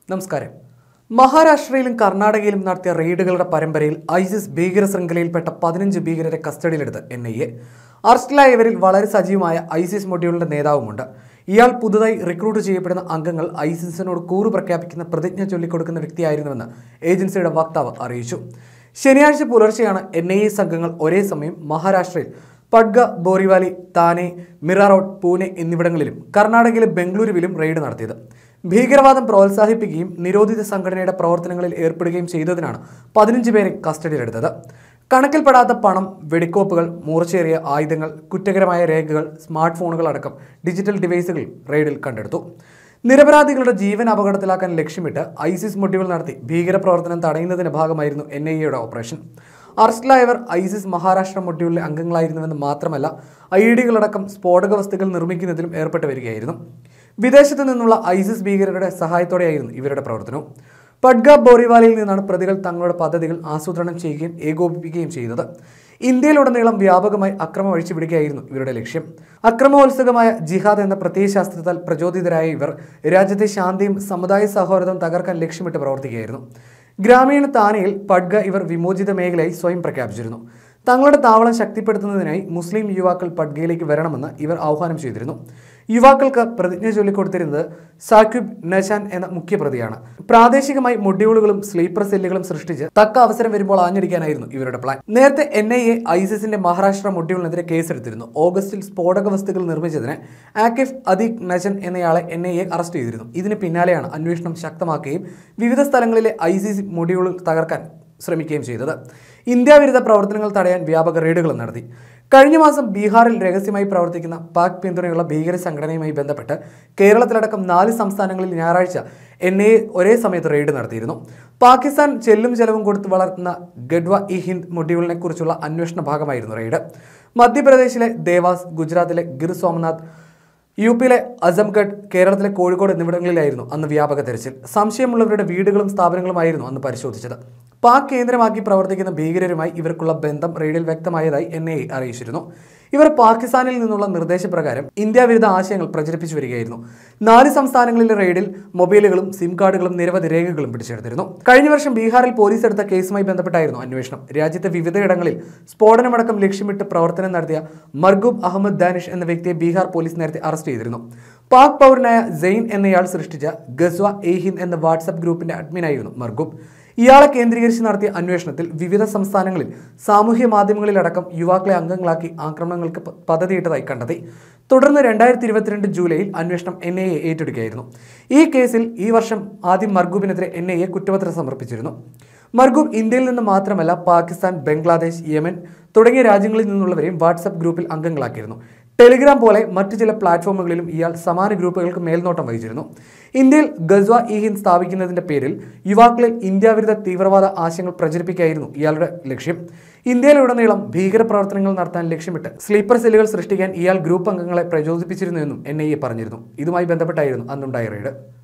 നമസ്കാരം മഹാരാഷ്ട്രയിലും കർണാടകയിലും നടത്തിയ റെയ്ഡുകളുടെ പരമ്പരയിൽ ഐസിസ് ഭീകര ശൃംഖലയിൽപ്പെട്ട പതിനഞ്ച് ഭീകരരെ കസ്റ്റഡിയിലെടുത്ത് എൻ ഐ എ അറസ്റ്റിലായവരിൽ വളരെ സജീവമായ ഐസിസ് മൊഡ്യൂളിന്റെ നേതാവുമുണ്ട് ഇയാൾ പുതുതായി റിക്രൂട്ട് ചെയ്യപ്പെടുന്ന അംഗങ്ങൾ ഐസിസിനോട് കൂറു പ്രഖ്യാപിക്കുന്ന പ്രതിജ്ഞ ചൊല്ലിക്കൊടുക്കുന്ന വ്യക്തിയായിരുന്നുവെന്ന് ഏജൻസിയുടെ വക്താവ് അറിയിച്ചു ശനിയാഴ്ച പുലർച്ചെയാണ് എൻ ഐ എ സംഘങ്ങൾ ഒരേ സമയം മഹാരാഷ്ട്രയിൽ പഡ്ഗ ബോറിവാലി താനെ മിറാറോഡ് പൂനെ എന്നിവിടങ്ങളിലും കർണാടകയിലെ ബംഗളൂരുവിലും റെയ്ഡ് നടത്തിയത് ഭീകരവാദം പ്രോത്സാഹിപ്പിക്കുകയും നിരോധിത സംഘടനയുടെ പ്രവർത്തനങ്ങളിൽ ഏർപ്പെടുകയും ചെയ്തതിനാണ് പതിനഞ്ച് പേരെ കസ്റ്റഡിയിലെടുത്തത് കണക്കിൽപ്പെടാത്ത പണം വെടിക്കോപ്പുകൾ മൂർച്ചയേറിയ ആയുധങ്ങൾ കുറ്റകരമായ രേഖകൾ സ്മാർട്ട് ഫോണുകൾ അടക്കം ഡിജിറ്റൽ ഡിവൈസുകൾ റെയ്ഡിൽ കണ്ടെടുത്തു നിരപരാധികളുടെ ജീവൻ അപകടത്തിലാക്കാൻ ലക്ഷ്യമിട്ട് ഐസിസ് മൊഡ്യൂൾ നടത്തി ഭീകരപ്രവർത്തനം തടയുന്നതിന്റെ ഭാഗമായിരുന്നു എൻ ഐ എയുടെ ഓപ്പറേഷൻ അറസ്റ്റിലായവർ ഐസിസ് മഹാരാഷ്ട്ര മൊഡ്യൂളിലെ അംഗങ്ങളായിരുന്നുവെന്ന് മാത്രമല്ല ഐ ഡികളടക്കം സ്ഫോടക വസ്തുക്കൾ നിർമ്മിക്കുന്നതിലും ഏർപ്പെട്ട് വരികയായിരുന്നു വിദേശത്തു നിന്നുള്ള ഐസിസ് ഭീകരരുടെ സഹായത്തോടെയായിരുന്നു ഇവരുടെ പ്രവർത്തനവും പഡ്ഗ ബോറിവാലയിൽ നിന്നാണ് പ്രതികൾ തങ്ങളുടെ പദ്ധതികൾ ആസൂത്രണം ചെയ്യുകയും ഏകോപിപ്പിക്കുകയും ചെയ്യുന്നത് ഇന്ത്യയിലുടനീളം വ്യാപകമായി അക്രമം അഴിച്ചുവിടുകയായിരുന്നു ഇവരുടെ ലക്ഷ്യം അക്രമോത്സുകമായ ജിഹാദ് എന്ന പ്രത്യയശാസ്ത്രത്താൽ പ്രചോദിതരായ ഇവർ രാജ്യത്തെ ശാന്തിയും സമുദായ സൗഹാർദ്ദവും തകർക്കാൻ ലക്ഷ്യമിട്ട് പ്രവർത്തിക്കുകയായിരുന്നു ഗ്രാമീണ താനയിൽ പഡ്ഗ ഇവർ വിമോചിത മേഖലയായി സ്വയം പ്രഖ്യാപിച്ചിരുന്നു തങ്ങളുടെ താവളം ശക്തിപ്പെടുത്തുന്നതിനായി മുസ്ലിം യുവാക്കൾ പഡ്ഗയിലേക്ക് വരണമെന്ന് ഇവർ ആഹ്വാനം ചെയ്തിരുന്നു യുവാക്കൾക്ക് പ്രതിജ്ഞ ചൊല്ലിക്കൊടുത്തിരുന്നത് സാക്യുബ് നശാൻ എന്ന മുഖ്യപ്രതിയാണ് പ്രാദേശികമായി മൊഡ്യൂളുകളും സ്ലീപ്പർ സെല്ലുകളും സൃഷ്ടിച്ച് തക്ക അവസരം വരുമ്പോൾ ആഞ്ഞടിക്കാനായിരുന്നു ഇവരുടെ പ്ലാൻ നേരത്തെ എൻ ഐ എ ഐസിസിന്റെ മഹാരാഷ്ട്ര മൊഡ്യൂളിനെതിരെ കേസെടുത്തിരുന്നു ഓഗസ്റ്റിൽ സ്ഫോടക വസ്തുക്കൾ നിർമ്മിച്ചതിന് ആക്കിഫ് അദീഖ് നജൻ എന്നയാളെ എൻ ഐ എ അറസ്റ്റ് ചെയ്തിരുന്നു ഇതിന് പിന്നാലെയാണ് അന്വേഷണം ശക്തമാക്കുകയും വിവിധ സ്ഥലങ്ങളിലെ ഐ സി സി മൊഡ്യൂളുകൾ തകർക്കാൻ ശ്രമിക്കുകയും ചെയ്തത് ഇന്ത്യ വിരുദ്ധ പ്രവർത്തനങ്ങൾ തടയാൻ വ്യാപക റെയ്ഡുകൾ നടത്തി കഴിഞ്ഞ മാസം ബീഹാറിൽ രഹസ്യമായി പ്രവർത്തിക്കുന്ന പാക് പിന്തുണയുള്ള ഭീകര സംഘടനയുമായി ബന്ധപ്പെട്ട് കേരളത്തിലടക്കം നാല് സംസ്ഥാനങ്ങളിൽ ഞായറാഴ്ച എൻ ഐ എ ഒരേ സമയത്ത് റെയ്ഡ് നടത്തിയിരുന്നു പാകിസ്ഥാൻ ചെല്ലും ചെലവും കൊടുത്ത് വളർത്തുന്ന ഗഡ്വ ഇ ഹിന്ദ് മൊഡ്യൂളിനെ കുറിച്ചുള്ള അന്വേഷണ ഭാഗമായിരുന്നു റെയ്ഡ് മധ്യപ്രദേശിലെ ദേവാസ് ഗുജറാത്തിലെ ഗിർ സോമനാഥ് യു പിയിലെ അസംഗഡ് കേരളത്തിലെ കോഴിക്കോട് എന്നിവിടങ്ങളിലായിരുന്നു അന്ന് വ്യാപക തെരച്ചിൽ സംശയമുള്ളവരുടെ വീടുകളും സ്ഥാപനങ്ങളുമായിരുന്നു അന്ന് പരിശോധിച്ചത് പാക് കേന്ദ്രമാക്കി പ്രവർത്തിക്കുന്ന ഭീകരരുമായി ഇവർക്കുള്ള ബന്ധം റെയ്ഡിൽ വ്യക്തമായതായി എൻ ഐ അറിയിച്ചിരുന്നു ഇവർ പാകിസ്ഥാനിൽ നിന്നുള്ള നിർദ്ദേശപ്രകാരം ഇന്ത്യ വിരുദ്ധ ആശയങ്ങൾ പ്രചരിപ്പിച്ചു വരികയായിരുന്നു നാല് സംസ്ഥാനങ്ങളിലെ റെയ്ഡിൽ മൊബൈലുകളും സിം കാർഡുകളും നിരവധി രേഖകളും പിടിച്ചെടുത്തിരുന്നു കഴിഞ്ഞ വർഷം ബീഹാറിൽ പോലീസ് എടുത്ത കേസുമായി ബന്ധപ്പെട്ടായിരുന്നു അന്വേഷണം രാജ്യത്തെ വിവിധയിടങ്ങളിൽ സ്ഫോടനമടക്കം ലക്ഷ്യമിട്ട് പ്രവർത്തനം നടത്തിയ മർഗൂബ് അഹമ്മദ് ദാനിഷ് എന്ന വ്യക്തിയെ ബീഹാർ പോലീസ് നേരത്തെ അറസ്റ്റ് ചെയ്തിരുന്നു പാക് പൗരനായ സെയിൻ എന്നയാൾ സൃഷ്ടിച്ച ഗസ്വ എ ഹിന്ദ് എന്ന വാട്സപ്പ് ഗ്രൂപ്പിന്റെ അഡ്മിനായിരുന്നു മർഗൂബ് ഇയാളെ കേന്ദ്രീകരിച്ച് നടത്തിയ അന്വേഷണത്തിൽ വിവിധ സംസ്ഥാനങ്ങളിൽ സാമൂഹ്യ മാധ്യമങ്ങളിലടക്കം യുവാക്കളെ അംഗങ്ങളാക്കി ആക്രമണങ്ങൾക്ക് പ- പദ്ധതിയിട്ടതായി കണ്ടെത്തി തുടർന്ന് രണ്ടായിരത്തി ഇരുപത്തിരണ്ട് ജൂലൈയിൽ അന്വേഷണം എൻ ഐ എ ഏറ്റെടുക്കുകയായിരുന്നു ഈ കേസിൽ ഈ വർഷം ആദ്യം മർഗൂബിനെതിരെ എൻ ഐ എ കുറ്റപത്രം സമർപ്പിച്ചിരുന്നു മർഗൂബ് ഇന്ത്യയിൽ നിന്ന് മാത്രമല്ല പാകിസ്ഥാൻ ബംഗ്ലാദേശ് യമൻ തുടങ്ങിയ രാജ്യങ്ങളിൽ നിന്നുള്ളവരെയും വാട്സപ്പ് ഗ്രൂപ്പിൽ അംഗങ്ങളാക്കിയിരുന്നു ടെലിഗ്രാം പോലെ മറ്റു ചില പ്ലാറ്റ്ഫോമുകളിലും ഇയാൾ സമാന ഗ്രൂപ്പുകൾക്ക് മേൽനോട്ടം വഹിച്ചിരുന്നു ഇന്ത്യയിൽ ഗസ്വ ഇ ഹിന്ദ് സ്ഥാപിക്കുന്നതിന്റെ പേരിൽ യുവാക്കളിൽ ഇന്ത്യ വിരുദ്ധ തീവ്രവാദ ആശയങ്ങൾ പ്രചരിപ്പിക്കുകയായിരുന്നു ഇയാളുടെ ലക്ഷ്യം ഇന്ത്യയിലുടനീളം ഭീകരപ്രവർത്തനങ്ങൾ നടത്താൻ ലക്ഷ്യമിട്ട് സ്ലീപ്പർ സെല്ലുകൾ സൃഷ്ടിക്കാൻ ഇയാൾ ഗ്രൂപ്പ് അംഗങ്ങളെ പ്രചോദിപ്പിച്ചിരുന്നു എന്നും എൻ ഐ എ പറഞ്ഞിരുന്നു ഇതുമായി ബന്ധപ്പെട്ടായിരുന്നു അന്നുണ്ടായ റെയ്ഡ്